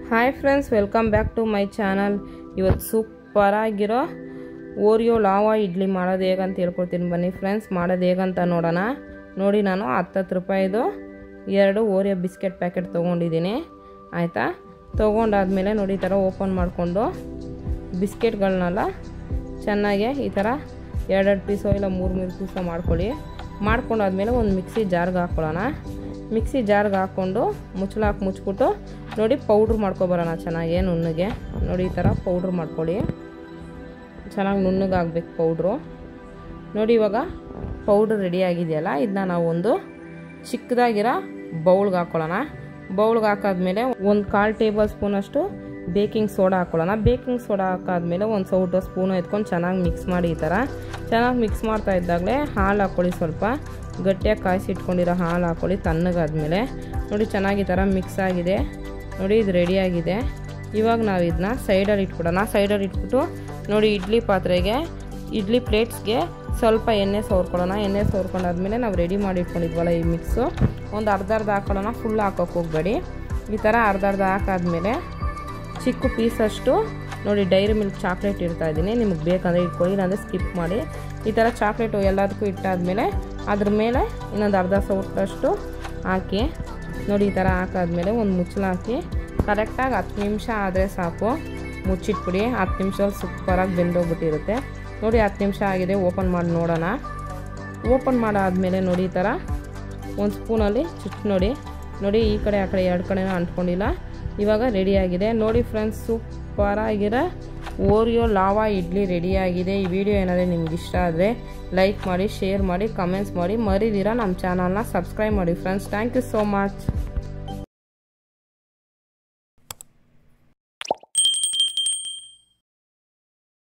hi friends welcome back to my channel ಇವತ್ತು ಸೂಪರಾಗಿರೋ Oreo lava idli ಮಾಡೋದು ಹೇಗಂತ ಹೇಳ್ಕೊಡ್ತೀನಿ ಬನ್ನಿ ಫ್ರೆಂಡ್ಸ್ ಮಾಡೋದು ಹೇಗಂತ ನೋಡೋಣ ನೋಡಿ ನಾನು ಹತ್ತತ್ತು ರೂಪಾಯಿದು ಎರಡು ಓರಿಯೋ ಬಿಸ್ಕೆಟ್ ಪ್ಯಾಕೆಟ್ ತೊಗೊಂಡಿದ್ದೀನಿ ಆಯಿತಾ ತೊಗೊಂಡಾದ್ಮೇಲೆ ನೋಡಿ ಈ ಥರ ಓಪನ್ ಮಾಡಿಕೊಂಡು ಬಿಸ್ಕೆಟ್ಗಳನ್ನೆಲ್ಲ ಚೆನ್ನಾಗೆ ಈ ಥರ ಎರಡೆರಡು ಪೀಸೋ ಇಲ್ಲ ಮೂರು ಮೂರು ಪೀಸೋ ಮಾಡ್ಕೊಳ್ಳಿ ಮಾಡ್ಕೊಂಡಾದ್ಮೇಲೆ ಒಂದು ಮಿಕ್ಸಿ ಜಾರ್ಗೆ ಹಾಕ್ಕೊಳ್ಳೋಣ ಮಿಕ್ಸಿ ಜಾರ್ಗೆ ಹಾಕ್ಕೊಂಡು ಮುಚ್ಚಳ ಹಾಕಿ ಮುಚ್ಬಿಟ್ಟು ನೋಡಿ ಪೌಡ್ರ್ ಮಾಡ್ಕೊಬರೋಣ ಚೆನ್ನಾಗಿ ನುಣ್ಣಗೆ ನೋಡಿ ಈ ಥರ ಪೌಡ್ರ್ ಮಾಡ್ಕೊಳ್ಳಿ ಚೆನ್ನಾಗಿ ನುಣ್ಣಗೆ ಆಗ್ಬೇಕು ಪೌಡ್ರು ನೋಡಿ ಇವಾಗ ಪೌಡ್ರ್ ರೆಡಿ ಆಗಿದೆಯಲ್ಲ ಇದನ್ನ ನಾವು ಒಂದು ಚಿಕ್ಕದಾಗಿರೋ ಬೌಲ್ಗೆ ಹಾಕ್ಕೊಳ್ಳೋಣ ಬೌಲ್ಗೆ ಹಾಕಾದ್ಮೇಲೆ ಒಂದು ಕಾಲು ಟೇಬಲ್ ಸ್ಪೂನಷ್ಟು ಬೇಕಿಂಗ್ ಸೋಡಾ ಹಾಕ್ಕೊಳ್ಳೋಣ ಬೇಕಿಂಗ್ ಸೋಡಾ ಹಾಕಾದ್ಮೇಲೆ ಒಂದು ಸೌಟು ಸ್ಪೂನು ಎತ್ಕೊಂಡು ಚೆನ್ನಾಗಿ ಮಿಕ್ಸ್ ಮಾಡಿ ಈ ಥರ ಚೆನ್ನಾಗಿ ಮಿಕ್ಸ್ ಮಾಡ್ತಾ ಇದ್ದಾಗಲೇ ಹಾಲು ಹಾಕ್ಕೊಳ್ಳಿ ಸ್ವಲ್ಪ ಗಟ್ಟಿಯಾಗಿ ಕಾಯಿಸಿ ಇಟ್ಕೊಂಡಿರೋ ಹಾಲು ಹಾಕ್ಕೊಳ್ಳಿ ತಣ್ಣಗಾದ್ಮೇಲೆ ನೋಡಿ ಚೆನ್ನಾಗಿ ಈ ಥರ ಮಿಕ್ಸ್ ಆಗಿದೆ ನೋಡಿ ಇದು ರೆಡಿಯಾಗಿದೆ ಇವಾಗ ನಾವು ಇದನ್ನ ಸೈಡಲ್ಲಿ ಇಟ್ಬಿಡೋಣ ಸೈಡಲ್ಲಿ ಇಟ್ಬಿಟ್ಟು ನೋಡಿ ಇಡ್ಲಿ ಪಾತ್ರೆಗೆ ಇಡ್ಲಿ ಪ್ಲೇಟ್ಸ್ಗೆ ಸ್ವಲ್ಪ ಎಣ್ಣೆ ಸವರ್ಕೊಳ್ಳೋಣ ಎಣ್ಣೆ ಸವರ್ಕೊಂಡಾದ್ಮೇಲೆ ನಾವು ರೆಡಿ ಮಾಡಿ ಇಟ್ಕೊಂಡಿದ್ವಲ್ಲ ಈ ಮಿಕ್ಸು ಒಂದು ಅರ್ಧ ಅರ್ಧ ಹಾಕೊಳ್ಳೋಣ ಫುಲ್ ಹಾಕೋಕೆ ಹೋಗಬೇಡಿ ಈ ಥರ ಅರ್ಧ ಅರ್ಧ ಹಾಕಾದ್ಮೇಲೆ ಚಿಕ್ಕ ಪೀಸಷ್ಟು ನೋಡಿ ಡೈರಿ ಮಿಲ್ಕ್ ಚಾಕ್ಲೇಟ್ ಇಡ್ತಾ ಇದ್ದೀನಿ ನಿಮಗೆ ಬೇಕಂದರೆ ಇಟ್ಕೊಳ್ಳಿ ಇಲ್ಲಾಂದರೆ ಸ್ಕಿಪ್ ಮಾಡಿ ಈ ಥರ ಚಾಕ್ಲೇಟು ಎಲ್ಲದಕ್ಕೂ ಇಟ್ಟಾದ್ಮೇಲೆ ಅದ್ರ ಮೇಲೆ ಇನ್ನೊಂದು ಅರ್ಧ ಸೌಟಷ್ಟು ಹಾಕಿ ನೋಡಿ ಈ ಥರ ಹಾಕಾದ್ಮೇಲೆ ಒಂದು ಮುಚ್ಚಳ ಹಾಕಿ ಕರೆಕ್ಟಾಗಿ ಹತ್ತು ನಿಮಿಷ ಆದರೆ ಸಾಕು ಮುಚ್ಚಿಟ್ಬಿಡಿ ಹತ್ತು ನಿಮಿಷದಲ್ಲಿ ಸೂಪರಾಗಿ ಬೆಂದೋಗ್ಬಿಟ್ಟಿರುತ್ತೆ ನೋಡಿ ಹತ್ತು ನಿಮಿಷ ಆಗಿದೆ ಓಪನ್ ಮಾಡಿ ನೋಡೋಣ ಓಪನ್ ಮಾಡಾದ್ಮೇಲೆ ನೋಡಿ ಈ ಥರ ಒಂದು ಸ್ಪೂನಲ್ಲಿ ಚುಚ್ಚು ನೋಡಿ ನೋಡಿ ಈ ಕಡೆ ಆ ಕಡೆ ಎರಡು ಕಡೆನೂ ಅಂಟ್ಕೊಂಡಿಲ್ಲ ಇವಾಗ ರೆಡಿಯಾಗಿದೆ ನೋಡಿ ಫ್ರೆಂಡ್ಸ್ ಸೂಪರಾಗಿರೋ ಓರಿಯೋ ಲಾವಾ ಇಡ್ಲಿ ರೆಡಿಯಾಗಿದೆ ಈ ವಿಡಿಯೋ ಏನಾದರೂ ನಿಮ್ಗೆ ಇಷ್ಟ ಆದರೆ ಲೈಕ್ ಮಾಡಿ ಶೇರ್ ಮಾಡಿ ಕಮೆಂಟ್ಸ್ ಮಾಡಿ ಮರಿದಿರ ನಮ್ಮ ಚಾನಲ್ನ ಸಬ್ಸ್ಕ್ರೈಬ್ ಮಾಡಿ friends thank you so much